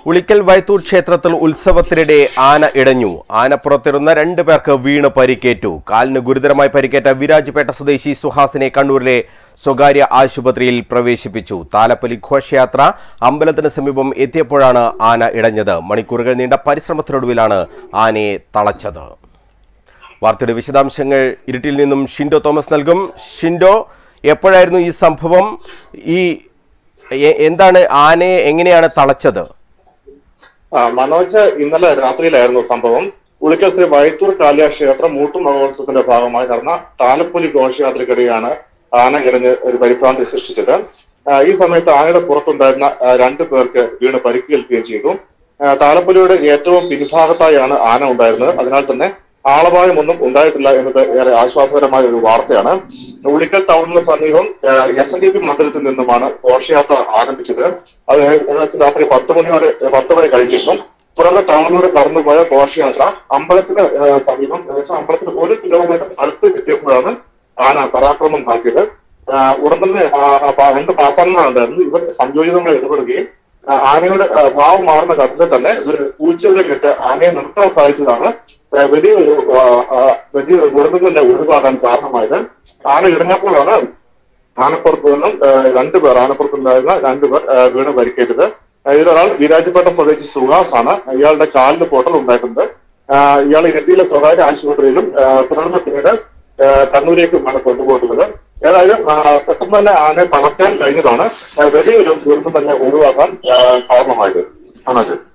ഉളിക്കൽ വൈത്തൂർ ക്ഷേത്രത്തിൽ ഉത്സവത്തിനിടെ ആന ഇടഞ്ഞു ആന പുറത്തിരുന്ന രണ്ടു പേർക്ക് വീണ് പരിക്കേറ്റു കാലിന് ഗുരുതരമായി പരിക്കേറ്റ വിരാജ്പേട്ട സ്വദേശി സുഹാസിനെ കണ്ണൂരിലെ സ്വകാര്യ ആശുപത്രിയിൽ പ്രവേശിപ്പിച്ചു താലപ്പൊലി ഘോഷയാത്ര അമ്പലത്തിന് സമീപം എത്തിയപ്പോഴാണ് ആന ഇടഞ്ഞത് മണിക്കൂറുകൾ നീണ്ട പരിശ്രമത്തിനൊടുവിലാണ് ആനയെ തളച്ചത് വാർത്തയുടെ വിശദാംശങ്ങൾ ഇരുട്ടിൽ നിന്നും ഷിൻഡോ തോമസ് നൽകും ഷിൻഡോ എപ്പോഴായിരുന്നു ഈ സംഭവം ഈ എ- എന്താണ് ആനയെ എങ്ങനെയാണ് തളച്ചത് ആ, മനോജ് ഇന്നലെ രാത്രിയിലായിരുന്നു സംഭവം ഉളിക്കൽ ശ്രീ വൈത്തൂർ കാലിയ ക്ഷേത്രം മൂട്ടു മഹോത്സവത്തിന്റെ ഭാഗമായി നടന്ന താലപ്പൊലി ഘോഷയാത്രയ്ക്കിടെയാണ് ആന ഇടഞ്ഞ് ഒരു പരിഭ്രാന്തി സൃഷ്ടിച്ചത് ആ, ഈ സമയത്ത് ആനയുടെ പുറത്തുണ്ടായിരുന്ന ആ, രണ്ടു പേർക്ക് വീണ് പരിക്കേൽക്കുകയും ചെയ്തു ആ, താലപ്പൊലിയുടെ ഏറ്റവും പിൻഭാഗത്തായാണ് ആന ഉണ്ടായിരുന്നത് അതിനാൽ തന്നെ ആളപായമൊന്നും ഉണ്ടായിട്ടില്ല എന്നത് ഏറെ ആശ്വാസകരമായ ഒരു വാർത്തയാണ് ഉളിക്കൽ ടൗണിന് സമീപം എസ് എൻ ഡി പി മന്ദിരത്തിൽ നിന്നുമാണ് ഘോഷയാത്ര ആരംഭിച്ചത് അത് ഏകദേശം രാത്രി പത്ത് മണിയോടെ പത്ത് മണി കഴിഞ്ഞിരുന്നു തുടർന്ന് ടൗണിലൂടെ കടന്നുപോയ ഘോഷയാത്ര അമ്പലത്തിന് ഏഹ്, സമീപം ഏകദേശം അമ്പലത്തിന് ഒരു കിലോമീറ്റർ അടുത്ത് എത്തിയപ്പോഴാണ് ആന പരാക്രമം നടത്തിയത് ആഹ് ഉടൻ തന്നെ ആ, ആ, പ- രണ്ട് പാപ്പന്മാരുണ്ടായിരുന്നു ഇവർ സംയോജിതമായി ഇടപെടുകയും ആ, ആനയുടെ ആ, ഭാവം മാറുന്ന ഘട്ടത്തിൽ തന്നെ ഇവർ പൂച്ചകളിലിട്ട് ആനയെ നിർത്താൻ സാധിച്ചതാണ് ആ, വലിയൊരു ആ, ആ, വലിയൊരു ദുരന്തത്തിന്റെ ഒഴിവാകാൻ കാരണമായത് ആന ഇടഞ്ഞപ്പോഴാണ് ആനപ്പുറത്ത് നിന്നും ആ, രണ്ടുപേർ ആനപ്പുറത്തുണ്ടായിരുന്ന രണ്ടുപേർ ആ, വീണ് പരിക്കേറ്റത് ആ, ഇതിലൊരാൾ വിരാജപേട്ട സ്വദേശി സുഹാസ് ആണ് ഇയാളുടെ കാലിന് പൊട്ടൽ ഉണ്ടായിട്ടുണ്ട് ആ, ഇയാൾ ഇരട്ടിയിലെ സ്വകാര്യ ആശുപത്രിയിലും ആ, തുടർന്ന് പിന്നീട് ആ, കണ്ണൂരേക്കുമാണ് കൊണ്ടുപോയിട്ടുള്ളത് ഏതായാലും ആ, പെട്ടെന്ന് തന്നെ ആനയെ തളയ്ക്കാൻ കഴിഞ്ഞതാണ് ആ, വലിയൊരു ദുരന്തം തന്നെ ഒഴിവാക്കാൻ ആ, കാരണമായത് ആണത്